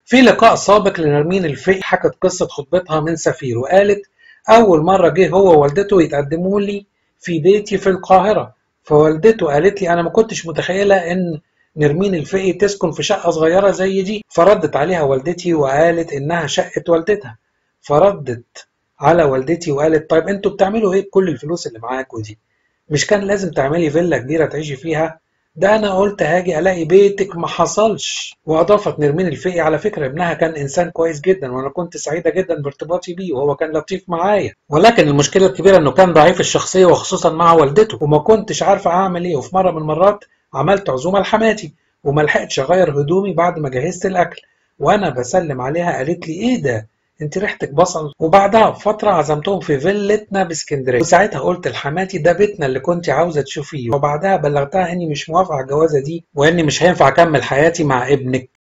في لقاء سابق لنرمين الفقي حكت قصة خطبتها من سفير وقالت أول مرة جه هو ووالدته يتقدموا لي في بيتي في القاهرة فوالدته قالت لي أنا ما كنتش متخيلة إن نرمين الفقي تسكن في شقة صغيرة زي دي فردت عليها والدتي وقالت إنها شقة والدتها فردت على والدتي وقالت طيب انتوا بتعملوا ايه بكل الفلوس اللي معاكوا دي مش كان لازم تعملي فيلا كبيرة تعيشي فيها ده انا قلت هاجي الاقي بيتك ما حصلش واضافت نرمين الفقي على فكره ابنها كان انسان كويس جدا وانا كنت سعيده جدا بارتباطي بيه وهو كان لطيف معايا ولكن المشكله الكبيره انه كان ضعيف الشخصيه وخصوصا مع والدته وما كنتش عارفه اعمل ايه وفي مره من المرات عملت عزومه لحماتي وما لحقتش اغير هدومي بعد ما جهزت الاكل وانا بسلم عليها قالت لي ايه ده انت ريحتك بصل وبعدها بفتره عزمتهم في فيلتنا باسكندريه وساعتها قلت لحماتي ده بيتنا اللي كنت عاوزه تشوفيه وبعدها بلغتها اني مش موافقه على الجوازه دي واني مش هينفع اكمل حياتي مع ابنك